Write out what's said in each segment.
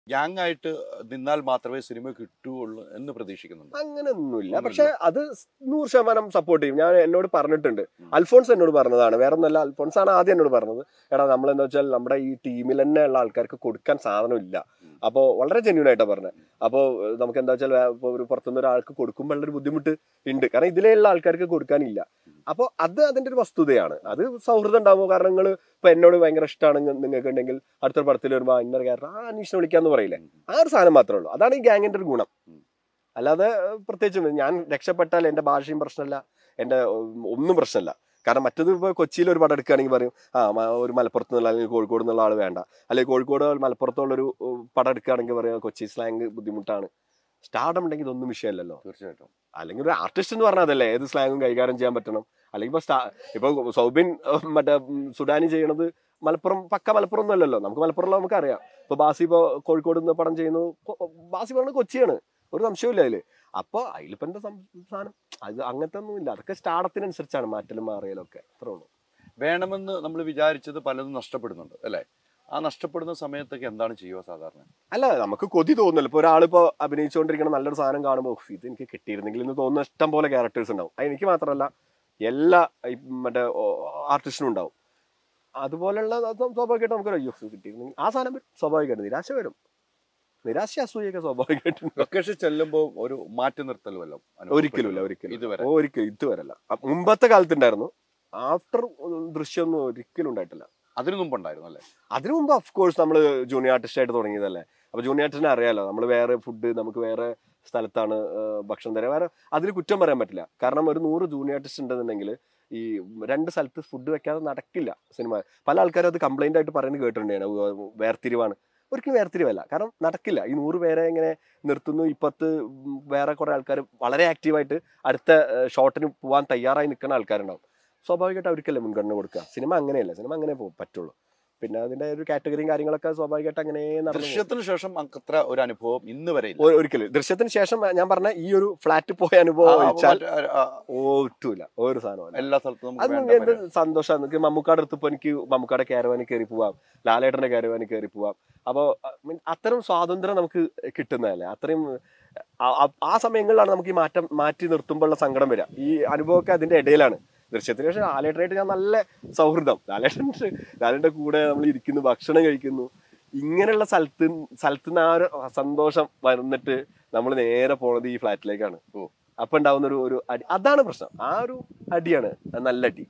Gang ആയിട്ട് നിന്നാൽ മാത്രമേ സിനിമ കിട്ടുകയുള്ളൂ എന്ന് പ്രതീക്ഷിക്കുന്നുണ്ട് അങ്ങനെയൊന്നുമില്ല ഒന്നുമില്ല. പക്ഷെ അത് നൂറ് ശതമാനം സപ്പോർട്ട് ചെയ്യും ഞാൻ എന്നോട് പറഞ്ഞിട്ടുണ്ട് ഉം. അൽഫോൺസ് എന്നോട് പറഞ്ഞതാണ് വേറെ ഒന്നല്ല അൽഫോൺസ് ആണ് ആദ്യം എന്നോട് പറഞ്ഞത് എടാ നമ്മൾ എന്താ വെച്ചാൽ നമ്മുടെ ഈ ടീമിൽ തന്നെ ഉള്ള ആൾക്കാർക്ക് കൊടുക്കാൻ സാധനം ഇല്ല ഉം. അപ്പോൾ വളരെ ജെന്യൂൻ ആയിട്ടാണ് പറഞ്ഞത് അപ്പോൾ നമുക്ക് എന്താ വെച്ചാൽ ഇപ്പോൾ ഒരു പുറത്തുനിന്ന് ഒരാൾക്ക് കൊടുക്കുമ്പോൾ ഉള്ളൊരു ബുദ്ധിമുട്ട് ഉണ്ട് കാരണം ഇതിലെയുള്ള ആൾക്കാർക്ക് കൊടുക്കാനില്ല അപ്പോൾ അത് അതിന്റെ ഒരു വസ്തുതയാണ് അത് സൗഹൃദം ഉണ്ടാവുമോ കാരണം നിങ്ങൾ ഇപ്പൊ എന്നോട് ഭയങ്കര ഇഷ്ടമാണ് നിങ്ങൾക്ക് ഉണ്ടെങ്കിൽ അടുത്ത പടത്തിൽ വരുമ്പോൾ ഇന്നർ ക്യാരക്ടർ ആ അന്വേഷണം വിളിക്കാന്ന് പറയില്ലേ ആ ഒരു സാധനം മാത്രമേ ഉള്ളൂ അതാണ് ഈ ഗ്യാങ്ങിന്റെ ഒരു ഗുണം ഉം. അല്ലാതെ ഏഹ്, പ്രത്യേകിച്ചും ഞാൻ രക്ഷപ്പെട്ടാൽ എന്റെ ഭാഷയും പ്രശ്നമല്ല എന്റെ ഉം, ഒന്നും പ്രശ്നമല്ല കാരണം മറ്റത് ഇപ്പോൾ കൊച്ചിയിൽ ഒരു പടം എടുക്കുകയാണെങ്കിൽ പറയും ആ മ- ഒരു മലപ്പുറത്ത് നിന്നുള്ള അല്ലെങ്കിൽ കോഴിക്കോട് നിന്നുള്ള ആൾ വേണ്ട അല്ലെങ്കിൽ കോഴിക്കോട് മലപ്പുറത്തുള്ള ഒരു ഉം, പടം എടുക്കുകയാണെങ്കിൽ പറയാം കൊച്ചി സ്ലാങ് ബുദ്ധിമുട്ടാണ് സ്റ്റാർഡം ഉണ്ടെങ്കിൽ ഇതൊന്നും വിഷയമല്ലല്ലോ തീർച്ചയായിട്ടും അല്ലെങ്കിൽ ഒരു ആർട്ടിസ്റ്റ് എന്ന് പറഞ്ഞാൽ അതല്ലേ ഏത് സ്ലാങ്ങും കൈകാര്യം ചെയ്യാൻ പറ്റണം അല്ലെങ്കിൽ ഇപ്പൊ സ്റ്റാ ഇപ്പൊ സൗബിൻ ഉം, മറ്റേ ഉം, സുഡാനി ചെയ്യണത് മലപ്പുറം പക്ക മലപ്പുറം ഒന്നും അല്ലല്ലോ നമുക്ക് മലപ്പുറം നമുക്ക് അറിയാം ഇപ്പൊ ബാസി ഇപ്പൊ കോഴിക്കോട് നിന്ന് പടം ചെയ്യുന്നു കൊ- ബാസി പറഞ്ഞത് കൊച്ചിയാണ് ഒരു സംശയമില്ല അതില് അപ്പൊ അതിലിപ്പോ എന്താ സം- സാധനം അത് അങ്ങനത്തെ ഒന്നും ഇല്ല അതൊക്കെ സ്റ്റാർട്ടത്തിനനുസരിച്ചാണ് മാറ്റലും മാറിയലും ഒക്കെ അത്രേ ഉള്ളൂ വേണമെന്ന് നമ്മൾ വിചാരിച്ചത് പലതും നഷ്ടപ്പെടുന്നുണ്ട് അല്ലേ ആ നഷ്ടപ്പെടുന്ന സമയത്തൊക്കെ എന്താണ് ചെയ്യുക സാധാരണ അല്ല നമുക്ക് കൊതി തോന്നുന്നില്ല ഇപ്പൊ ഒരാളിപ്പോ അഭിനയിച്ചുകൊണ്ടിരിക്കുന്ന നല്ലൊരു സാധനം കാണുമ്പോൾ "ഉഫ്, ഇത് എനിക്ക് കിട്ടിയിരുന്നെങ്കിൽ എന്ന് തോന്നുന്ന ഇഷ്ടം പോലെ ക്യാരക്ടേഴ്സ് ഉണ്ടാവും അത് എനിക്ക് മാത്രമല്ല എല്ലാ ഈ മറ്റേ ആർട്ടിസ്റ്റിനും ഉണ്ടാവും അതുപോലെയുള്ള അത് സ്വാഭാവികമായിട്ട് നമുക്ക് അയ്യോ ഇത് കിട്ടിയിരുന്നെങ്കിൽ ആ സാധനം വരും സ്വാഭാവികമായിട്ട് നിരാശ വരും നിരാശ അസൂയൊക്കെ സ്വാഭാവികമായിട്ട് ലൊക്കേഷൻ ചെല്ലുമ്പോൾ ഒരു മാറ്റി നിർത്തൽ വല്ലതും അനുഭവപ്പെടുന്നുണ്ടോ? ഒരിക്കലും ഒരിക്കലും ഇതുവരെ ഒരിക്കലും ഇതുവരല്ല അ- മുമ്പത്തെ കാലത്തുണ്ടായിരുന്നു ആഫ്റ്റർ ദൃശ്യമൊന്നും ഒരിക്കലും ഉണ്ടായിട്ടില്ല അതിനു മുമ്പുണ്ടായിരുന്നു അല്ലേ അതിനു മുമ്പ് ഓഫ് കോഴ്സ് നമ്മൾ ജൂനിയർ ആർട്ടിസ്റ്റ് ആയിട്ട് തുടങ്ങിയതല്ലേ അപ്പൊ ജൂനിയർ ആർട്ടിസ്റ്റിനെ അറിയാലോ നമ്മൾ വേറെ ഫുഡ് നമുക്ക് വേറെ സ്ഥലത്താണ് ആ, ഭക്ഷണം തരാം വേറെ അതിൽ കുറ്റം പറയാൻ പറ്റില്ല കാരണം ഒരു നൂറ് ജൂനിയർ ആർട്ടിസ്റ്റ് ഉണ്ടെന്നുണ്ടെങ്കിൽ ഈ രണ്ട് സ്ഥലത്ത് ഫുഡ് വെക്കാതെ നടക്കില്ല സിനിമ പല ആൾക്കാരും അത് കംപ്ലൈന്റ് ആയിട്ട് പറയുന്നത് കേട്ടിട്ടുണ്ട് ഞാൻ. ഉവ്വ് വേർതിരിവാണ് ഒരിക്കലും വേർതിരിവല്ല കാരണം നടക്കില്ല ഈ നൂറ് പേരെ ഇങ്ങനെ നിർത്തുന്നു ഇപ്പത്ത് ഉം വേറെ കുറെ ആൾക്കാർ വളരെ ആക്റ്റീവായിട്ട് അടുത്ത ഷോട്ടിന് പോകാൻ തയ്യാറായി നിൽക്കുന്ന ആൾക്കാരുണ്ടാവും സ്വാഭാവികമായിട്ട് അവർക്കല്ലേ മുൻഗണന കൊടുക്കുക സിനിമ അങ്ങനെയല്ല സിനിമ അങ്ങനെ പോ- പറ്റുള്ളൂ പിന്നെ അതിന്റെ ഒരു കാറ്റഗറിയും കാര്യങ്ങളൊക്കെ സ്വാഭാവികമായിട്ട് അങ്ങനെ നടന്നു പോകും. ദൃശ്യത്തിന് ശേഷം അത്ര ഒരു അനുഭവം ഇന്ന് വരെ ഇല്ല ഒ- ഒരിക്കലും ദൃശ്യത്തിന് ശേഷം ഞാൻ പറഞ്ഞ ഈ ഒരു ഫ്ലാറ്റ് പോയ അനുഭവം ആ, ഒഴിച്ചാൽ മറ്റേ, ആ, ഒട്ടുമില്ല ഒരു സാധനമല്ല എല്ലാ സ്ഥലത്തും നമുക്ക് അത് വേണ്ട എന്ത് പരിപാടി. സന്തോഷമാണ് എനിക്ക് മമ്മൂക്കാട് എടുത്തപ്പോ എനിക്ക് മമ്മൂക്കാടെ കാരവാനിൽ കയറി പോവാം ലാലേട്ടന്റെ കാരവാനിൽ കയറി പോവാം അപ്പോൾ അത്തരം സ്വാതന്ത്ര്യം നമുക്ക് കിട്ടുന്നതല്ലേ അത്രയും ആ- ആ- ആ സമയങ്ങളിലാണ് നമുക്ക് ഈ മാറ്റം മാറ്റി നിർത്തുമ്പോഴുള്ള സങ്കടം വരിക ഈ അനുഭവമൊക്കെ അതിന്റെ ഇടയിലാണ് ദൃശ്യത്തിന് ശേഷം ലാലേട്ടനായിട്ട് ഞാൻ നല്ല സൗഹൃദം ലാലേട്ടൻ ലാലേട്ടന്റെ കൂടെ നമ്മൾ ഇരിക്കുന്നു ഭക്ഷണം കഴിക്കുന്നു ഇങ്ങനെയുള്ള സ്ഥലത്ത് സ്ഥലത്ത് നിന്ന് ആ ഒരു സന്തോഷം വന്നിട്ട് നമ്മൾ നേരെ പോണത് ഈ ഫ്ലാറ്റിലേക്കാണ് ഓ. അപ്പൊ ഉണ്ടാവുന്ന ഒരു ഒരു അടി അതാണ് പ്രശ്നം ആ ഒരു അടിയാണ് അത് നല്ല അടി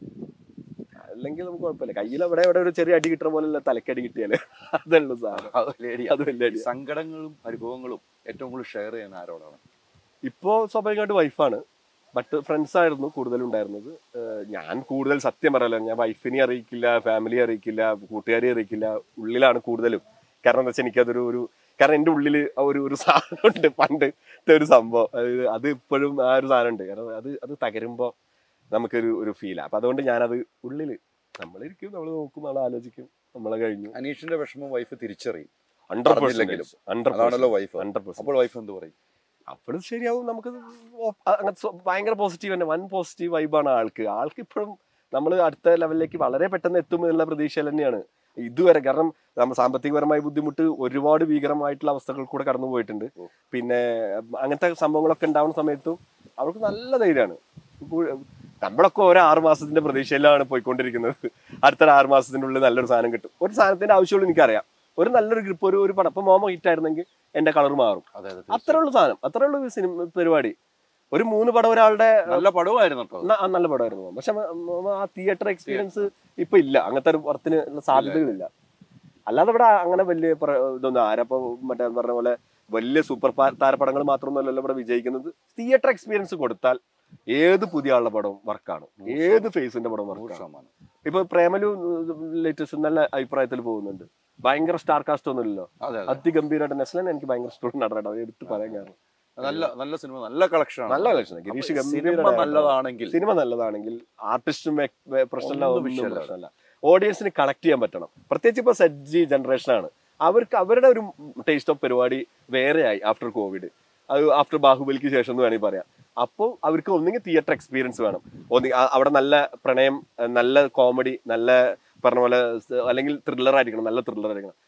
അല്ലെങ്കിൽ നമുക്ക് കുഴപ്പമില്ല കയ്യിൽ അവിടെ ഇവിടെ ഒരു ചെറിയ അടി കിട്ടുന്ന പോലെ തലക്കടി കിട്ടിയാല് അതുള്ളൂ സാധനം അത് വലിയ അടിയാ. അത് വലിയ ഈ അടി സങ്കടങ്ങളും അനുഭവങ്ങളും ഏറ്റവും കൂടുതൽ ഷെയർ ചെയ്യുന്ന ആരോടാണ് ഇപ്പോ സ്വാഭാവികമായിട്ട് വൈഫാണ് ബട്ട് ഫ്രണ്ട്സ് ആയിരുന്നു കൂടുതലും ഉണ്ടായിരുന്നത് ഏഹ് ഞാൻ കൂടുതൽ സത്യം പറയല ഞാൻ വൈഫിനെ അറിയിക്കില്ല ഫാമിലി അറിയിക്കില്ല കൂട്ടുകാരെ അറിയിക്കില്ല ഉള്ളിലാണ് കൂടുതലും കാരണം എന്താ വെച്ചാൽ എനിക്കതൊരു ഒരു കാരണം എൻ്റെ ഉള്ളിൽ ഒരു ഒരു സാധനമുണ്ട് പണ്ടത്തെ ഒരു സംഭവം അതായത് അത് ഇപ്പോഴും ആ ഒരു സാധനമുണ്ട് കാരണം അത് അത് തകരുമ്പോൾ നമുക്കൊരു ഒരു ഫീലാണ് അപ്പൊ അതുകൊണ്ട് ഞാനത് ഉള്ളിൽ നമ്മളിരിക്കും നമ്മൾ നോക്കും നമ്മൾ ആലോചിക്കും നമ്മളെ കഴിഞ്ഞു അനീഷിന്റെ വിഷമം വൈഫ് തിരിച്ചറിയും ഹൺഡ്രഡ് പറഞ്ഞില്ലെങ്കിലും. പെർസെന്റ് ഹൺഡ്രഡ് അതാണല്ലോ വൈഫ് ഹൺഡ്രഡ് പെർസെന്റ് അപ്പോൾ വൈഫ് എന്ത് പറയും അപ്പോഴും ശരിയാവും നമുക്ക് അങ്ങനത്തെ സ്വ- ഭയങ്കര പോസിറ്റീവ് തന്നെ വൻ പോസിറ്റീവ് വൈബാണ് ആൾക്ക് ആൾക്ക് ഇപ്പോഴും നമ്മൾ അടുത്ത ലെവലിലേക്ക് വളരെ പെട്ടെന്ന് എത്തും എന്നുള്ള പ്രതീക്ഷയിൽ തന്നെയാണ് ഇതുവരെ കാരണം നമ്മൾ സാമ്പത്തികപരമായ ബുദ്ധിമുട്ട് ഒരുപാട് ഭീകരമായിട്ടുള്ള അവസ്ഥകൾ കൂടെ കടന്നു പോയിട്ടുണ്ട് ഓ. പിന്നെ ഉം, അങ്ങനത്തെ സംഭവങ്ങളൊക്കെ ഉണ്ടാവുന്ന സമയത്തും അവർക്ക് നല്ല ധൈര്യമാണ് ഇപ്പോൾ നമ്മളൊക്കെ ഓരോ ആറ് മാസത്തിന്റെ പ്രതീക്ഷയിലാണ് പോയിക്കൊണ്ടിരിക്കുന്നത് അടുത്ത ആറ് മാസത്തിനുള്ളിൽ നല്ലൊരു സാധനം കിട്ടും ഒരു സാധനത്തിന്റെ ആവശ്യമുള്ളൂ എനിക്കറിയാം ഒരു നല്ലൊരു ഗ്രിപ്പ് ഒരു ഒരു പടം ഇപ്പൊ മോമോ ഹിറ്റ് ആയിരുന്നെങ്കിൽ എന്റെ കളർ മാറും അതെ അതെ അത്രേ ഉള്ളൂ സാധനം അത്രേ ഉള്ളൂ ഈ സിനിമ പരിപാടി ഒരു മൂന്ന് പടം ഒരാളുടെ നല്ല പടമായിരുന്നു കേട്ടോ ന- ആ നല്ല പടമായിരുന്നു പക്ഷെ ആ തിയേറ്റർ എക്സ്പീരിയൻസ് ഇപ്പൊ ഇല്ല അങ്ങനത്തെ ഒരു പുറത്തിന് സാധ്യതകളില്ല അല്ലാതെ ഇവിടെ അങ്ങനെ വലിയ പ്ര- ഇതൊന്നും ആരപ്പോ മറ്റേ പറഞ്ഞ പോലെ വലിയ സൂപ്പർ താരപടങ്ങൾ മാത്രമൊന്നുമല്ലല്ലോ ഇവിടെ വിജയിക്കുന്നത് തിയേറ്റർ എക്സ്പീരിയൻസ് കൊടുത്താൽ ഏത് പുതിയ ആളുടെ പടവും വർക്കാണ് ഏത് ഫേസിന്റെ പടവും നൂറ് വർക്കാണ് ശതമാനം ഇപ്പൊ പ്രേമലു ലേറ്റസ്റ്റ് നല്ല അഭിപ്രായത്തിൽ പോകുന്നുണ്ട് ഭയങ്കര സ്റ്റാർ കാസ്റ്റ് ഒന്നുമില്ലല്ലോ അതെ അതെ അതിഗംഭീരമായിട്ട് നെസ്ലൻ എനിക്ക് ഭയങ്കര ഇഷ്ടമുള്ള നടനാണ് അത് എടുത്ത് പറയാൻ കാരണം നല്ല നല്ല സിനിമ നല്ല കളക്ഷൻ നല്ല കളക്ഷൻ ഗിരീഷ് സിനിമ ഗംഭീര നല്ലതാണെങ്കിൽ സിനിമ നല്ലതാണെങ്കിൽ ആർട്ടിസ്റ്റും പ്രശ്നമല്ല ഒന്നും ഒന്നും വിഷയമല്ല. പ്രശ്നമല്ല ഓഡിയൻസിന് കണക്ട് ചെയ്യാൻ പറ്റണം പ്രത്യേകിച്ച് ഇപ്പൊ സജ്ജി ജനറേഷനാണ് അവർക്ക് അവരുടെ ഒരു ടേസ്റ്റ് ഓഫ് പരിപാടി വേറെയായി ആഫ്റ്റർ കോവിഡ് അത് ആഫ്റ്റർ ബാഹുബലിക്ക് ശേഷം എന്ന് വേണമെങ്കിൽ പറയാം അപ്പോൾ അവർക്ക് ഒന്നെങ്കിൽ തിയേറ്റർ എക്സ്പീരിയൻസ് വേണം ഒന്നി ആ- അവിടെ നല്ല പ്രണയം നല്ല കോമഡി നല്ല പറഞ്ഞ പോലെ സ് അല്ലെങ്കിൽ ത്രില്ലർ ആയിരിക്കണം നല്ല ത്രില്ലർ ആയിരിക്കണം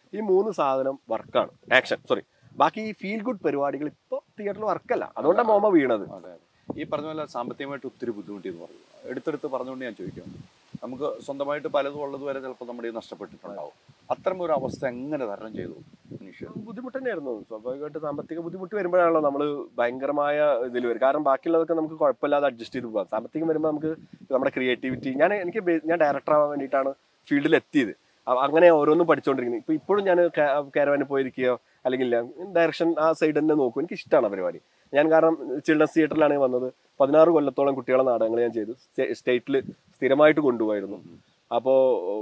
ഈ മൂന്ന് സാധനം വർക്കാണ് ആക്ഷൻ സോറി ബാക്കി ഈ ഫീൽ ഗുഡ് പരിപാടികൾ ഇപ്പോൾ തിയേറ്ററിൽ വർക്കല്ല അതുകൊണ്ടാണ് മോമ വീണത് അതെ അതെ ഈ പറഞ്ഞ പോലെ സാമ്പത്തികമായിട്ട് ഒത്തിരി ബുദ്ധിമുട്ടിയെന്ന് പറഞ്ഞു എടുത്തെടുത്ത് പറഞ്ഞുകൊണ്ട് ഞാൻ ചോദിക്കാം നമുക്ക് സ്വന്തമായിട്ട് പലതും ഉള്ളത് വരെ ചിലപ്പോൾ നമ്മുടെ കയ്യിൽ നഷ്ടപ്പെട്ടിട്ടുണ്ടാവും അത്തരം ഒരു അവസ്ഥ എങ്ങനെ തരണം ചെയ്തു മനുഷ്യൻ ബുദ്ധിമുട്ട് തന്നെയായിരുന്നു സ്വാഭാവികമായിട്ട് സാമ്പത്തിക ബുദ്ധിമുട്ട് വരുമ്പോഴാണല്ലോ നമ്മൾ ഭയങ്കരമായ ഇതിൽ വരും കാരണം ബാക്കിയുള്ളതൊക്കെ നമുക്ക് കുഴപ്പമില്ലാതെ അഡ്ജസ്റ്റ് ചെയ്ത് പോകാം സാമ്പത്തികം വരുമ്പോൾ നമുക്ക് നമ്മുടെ ക്രിയേറ്റിവിറ്റി ഞാൻ എനിക്ക് ബേ- ഞാൻ ഡയറക്ടർ ആവാൻ വേണ്ടിയിട്ടാണ് ഫീൽഡിൽ എത്തിയത് അ- അങ്ങനെ ഓരോന്നും പഠിച്ചുകൊണ്ടിരിക്കുന്നത് ഇപ്പൊ ഇപ്പോഴും ഞാൻ കാരവാനിൽ പോയിരിക്കുകയോ അല്ലെങ്കിൽ ഡയറക്ഷൻ ആ സൈഡ് തന്നെ നോക്കും എനിക്ക് ഇഷ്ടമാണ് പരിപാടി ഞാൻ കാരണം ചിൽഡ്രൻസ് തിയേറ്ററിലാണ് ഞാൻ വന്നത് പതിനാറ് കൊല്ലത്തോളം കുട്ടികളെ നാടകങ്ങൾ ഞാൻ ചെയ്തു സ്റ്റേറ്റിൽ സ്ഥിരമായിട്ട് കൊണ്ടുപോയിരുന്നു അപ്പോൾ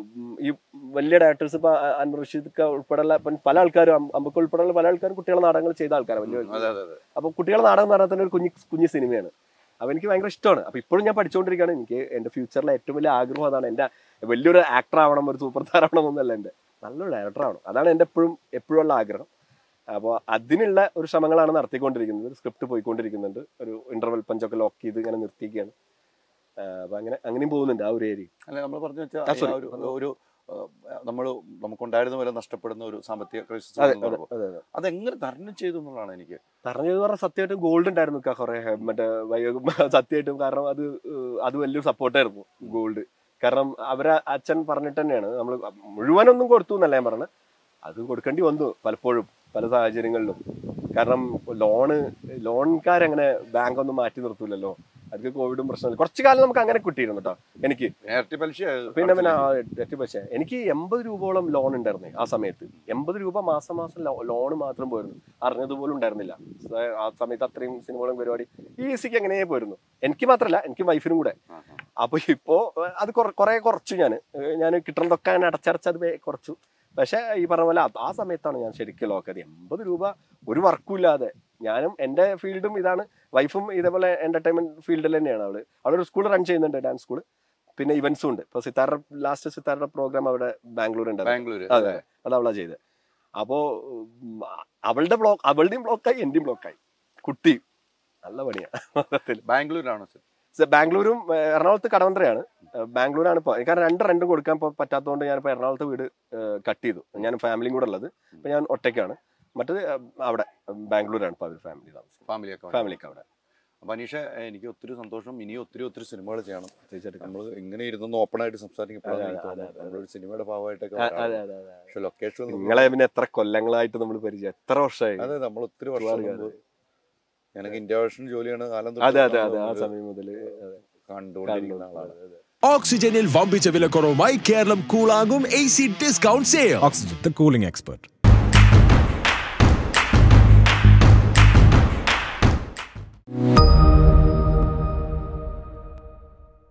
ഈ വലിയ ഡയറക്ടേഴ്സ് ഇപ്പൊ അ- അൻവർ റഷീദ് ക ഉൾപ്പെടെയുള്ള ഇപ്പം പല ആൾക്കാരും അം- അമ്പക്ക് ഉൾപ്പെടെയുള്ള പല ആൾക്കാരും കുട്ടികളെ നാടകങ്ങൾ ചെയ്ത ആൾക്കാരാണ് വലിയ അതെ അതെ അതെ അപ്പൊ കുട്ടികളെ നാടകം എന്ന് പറഞ്ഞാൽ തന്നെ ഒരു കുഞ്ഞു കുഞ്ഞു സിനിമയാണ് അപ്പൊ എനിക്ക് ഭയങ്കര ഇഷ്ടമാണ് അപ്പൊ ഇപ്പോഴും ഞാൻ പഠിച്ചുകൊണ്ടിരിക്കുകയാണ് എനിക്ക് എന്റെ ഫ്യൂച്ചറിലെ ഏറ്റവും വലിയ ആഗ്രഹം അതാണ് എന്റെ വലിയൊരു ആക്ടർ ആവണം ഒരു സൂപ്പർ സ്റ്റാർ ആവണം എന്നല്ല എന്റെ നല്ലൊരു ഡയറക്ടർ ആവണം അതാണ് എന്റെ എപ്പോഴും എപ്പോഴും ഉള്ള ആഗ്രഹം അപ്പോൾ അതിനുള്ള ഒരു ശ്രമങ്ങളാണ് നടത്തിക്കൊണ്ടിരിക്കുന്നത് സ്ക്രിപ്റ്റ് പോയിക്കൊണ്ടിരിക്കുന്നുണ്ട് ഒരു ഇന്റർവെൽ പഞ്ചൊക്കെ ലോക്ക് ചെയ്ത് ഇങ്ങനെ നിർത്തിക്കുകയാണ് അപ്പൊ അങ്ങനെ അങ്ങനെയും പോകുന്നുണ്ട് ആ ഒരു ഏരിയ അല്ല നമ്മൾ പറഞ്ഞു ആ, വെച്ചാൽ sorry. ഒരു ഒരു നമ്മൾ നമുക്കുണ്ടായിരുന്ന പോലെ നഷ്ടപ്പെടുന്ന ഒരു സാമ്പത്തിക ക്രൈസിസ് അതെ അതെ അതെ അതെ അതെങ്ങനെ തരണം ചെയ്തു എന്നുള്ളതാണ് എനിക്ക് പറഞ്ഞത് പറഞ്ഞാൽ സത്യമായിട്ടും ഗോൾഡ് ഉണ്ടായിരുന്നു ക കുറെ മറ്റേ വൈ- സത്യമായിട്ടും കാരണം അത് ഏഹ് അത് വലിയൊരു സപ്പോർട്ടായിരുന്നു ഗോൾഡ് കാരണം അവരെ അച്ഛൻ പറഞ്ഞിട്ട് തന്നെയാണ് നമ്മൾ മുഴുവനൊന്നും കൊടുത്തു എന്നല്ല ഞാൻ പറഞ്ഞത് അത് കൊടുക്കേണ്ടി വന്നു പലപ്പോഴും പല സാഹചര്യങ്ങളിലും കാരണം ലോണ് ലോൺകാരങ്ങനെ ബാങ്ക് ഒന്നും മാറ്റി നിർത്തൂലല്ലോ അവർക്ക് കോവിഡും പ്രശ്നമില്ല കുറച്ചു കാലം നമുക്ക് അങ്ങനെ കിട്ടിയിരുന്നു കേട്ടോ എനിക്ക് നേരത്തെ പലിശ പിന്നെ പിന്നെ ആ തെറ്റി പക്ഷേ എനിക്ക് എൺപത് രൂപയോളം ലോൺ ഉണ്ടായിരുന്നേ ആ സമയത്ത് എൺപത് രൂപ മാസം മാസം ലോൺ മാത്രം പോയിരുന്നു അറിഞ്ഞതുപോലും ഉണ്ടായിരുന്നില്ല സ- ആ സമയത്ത് അത്രയും സിനിമകളും പരിപാടി ഈസിക്ക് എങ്ങനെ പോയിരുന്നു എനിക്ക് മാത്രമല്ല എനിക്ക് വൈഫിനും കൂടെ ആ, ആ. അപ്പൊ ഇപ്പോ ഏഹ്, അത് കുറെ- കുറെ കുറച്ചു ഞാൻ ഞാൻ കിട്ടുന്നതൊക്കെ അങ്ങനെ അടച്ചടച്ച് അത് വേ- കുറച്ചു പക്ഷെ ഈ പറഞ്ഞ പോലെ അത് ആ സമയത്താണ് ഞാൻ ശരിക്കും ലോക്കത് എൺപത് രൂപ ഒരു വർക്കും ഇല്ലാതെ ഞാനും എൻ്റെ ഫീൽഡും ഇതാണ് വൈഫും ഇതേപോലെ എന്റർടൈൻമെന്റ് ഫീൽഡിൽ തന്നെയാണ് അവള് അവളൊരു സ്കൂൾ റൺ ചെയ്യുന്നുണ്ട് ഡാൻസ് സ്കൂൾ പിന്നെ ഇവന്റ്സും ഉണ്ട് ഇപ്പൊ സിത്താരുടെ ലാസ്റ്റ് സിത്താരുടെ പ്രോഗ്രാം അവിടെ ബാംഗ്ലൂർ ഉണ്ട് ബാംഗ്ലൂര് അതെ അത് അവളാ ചെയ്തത് അപ്പോ ഉം, അവളുടെ ബ്ലോക്ക് അവളുടെയും ബ്ലോക്കായി എന്റെയും ബ്ലോക്കായി കുട്ടി നല്ല പണിയാ മൊത്തത്തിൽ ബാംഗ്ലൂരാണോ സർ സ- ബാംഗ്ലൂരും ഏഹ്, എറണാകുളത്ത് കടവന്ത്രയാണ് ഏഹ്, ബാംഗ്ലൂരാണ് ഇപ്പോൾ കാരണം രണ്ട് രണ്ടും കൊടുക്കാൻ ഇപ്പോൾ പറ്റാത്തതുകൊണ്ട് ഞാനിപ്പോൾ എറണാകുളത്ത് വീട് കട്ട് ചെയ്തു ഞാൻ ഫാമിലിയും കൂടെ ഉള്ളത് ഇപ്പം ഞാൻ ഒറ്റയ്ക്കാണ് മറ്റത് ഏഹ്, അവിടെ ഏഹ്, ബാംഗ്ലൂരാണ് ഇപ്പോൾ അവർ ഫാമിലി താമസം ഫാമിലിയൊക്കെ ഫാമിലിക്ക് അവിടെ അപ്പൊ അനീഷ എനിക്ക് ഒത്തിരി സന്തോഷം ഇനി ഒത്തിരി ഒത്തിരി സിനിമകൾ ചെയ്യണം തീർച്ചയായിട്ടും നമ്മൾ ഇങ്ങനെ ഇരുന്ന് ഓപ്പൺ ആയിട്ട് സംസാരിക്കുമ്പോഴാണ് അതെ, എനിക്ക് അതെ, തോന്നുന്നത് അതെ, അതെ. നമ്മളൊരു സിനിമയുടെ ഭാഗമായിട്ടൊക്കെ അതെ വരാറുണ്ട്. അതെ അതെ പക്ഷെ ലൊക്കേഷൻ നിങ്ങളെ പിന്നെ എത്ര കൊല്ലങ്ങളായിട്ട് നമ്മൾ പരിചയം എത്ര വർഷമായി അതെ നമ്മൾ ഒത്തിരി വർഷം ഒരുപാട് മുമ്പ് എനിക്ക് ഇന്ത്യ വിഷൻ ജോലിയാണ് കാലം അതെ അതെ തൊട്ട് അതെ ആ നമ്മള് സമയം മുതൽ കണ്ടുകൊണ്ടിരിക്കുന്ന ആളാണ് ഓക്സിജനിൽ വമ്പിച്ച വിലക്കുറവുമായി കേരളം കൂളാകും A C discount sale Oxygen, the cooling expert.